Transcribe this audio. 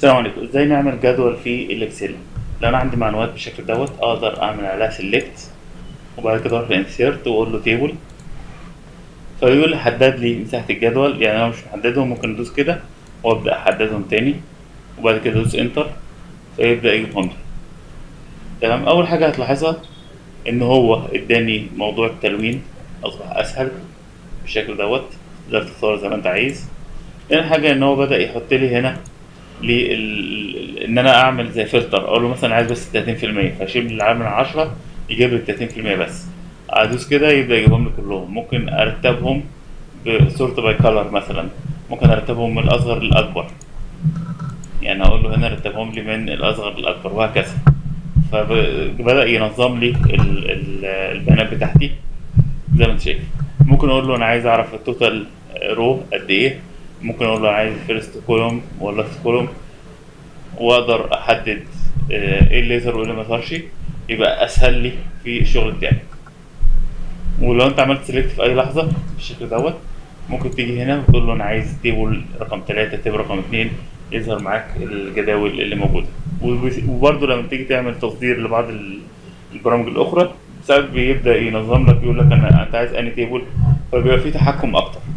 السلام عليكم ازاي نعمل جدول في الاكسل لو انا عندي معلومات بالشكل دوت اقدر اعمل عليها سيلكت وبعد كده اروح انسيرت واقول له تيبل فيقول لي حدد لي مساحه الجدول يعني انا مش محددهم ممكن ادوس كده وابدا احددهم تاني وبعد كده ادوس انتر فيبدا يجيبهم لي تمام اول حاجه هتلاحظها ان هو اداني موضوع التلوين اصبح اسهل بالشكل دوت تقدر تختار زي ما انت عايز تاني حاجه ان هو بدا يحط لي هنا لل... ان انا اعمل زي فلتر اقول له مثلا عايز بس 30% فاشيل اللي عامل 10 يجيب لي 30% بس ادوس كده يبدا يجيبهم لي كلهم ممكن ارتبهم بسورت باي كلر مثلا ممكن ارتبهم من الاصغر للاكبر يعني اقول له هنا رتبهم لي من الاصغر للاكبر وهكذا فبدا ينظم لي ال... ال... البيانات بتاعتي زي ما انت شايف ممكن اقول له انا عايز اعرف التوتال رو قد ايه ممكن اقول له انا عايز فيرست كولوم ولا لاست كولوم واقدر احدد ايه اللي يظهر وايه اللي ما يظهرش يبقى اسهل لي في الشغل بتاعي ولو انت عملت سيلكت في اي لحظه بالشكل دوت ممكن تيجي هنا وتقول له انا عايز تيبل رقم 3 تيبل رقم 2 يظهر معاك الجداول اللي موجوده وبرده لما تيجي تعمل تصدير لبعض البرامج الاخرى ساعات بيبدا ينظم لك يقول لك انا انت عايز اني تيبل فبيبقى في تحكم اكتر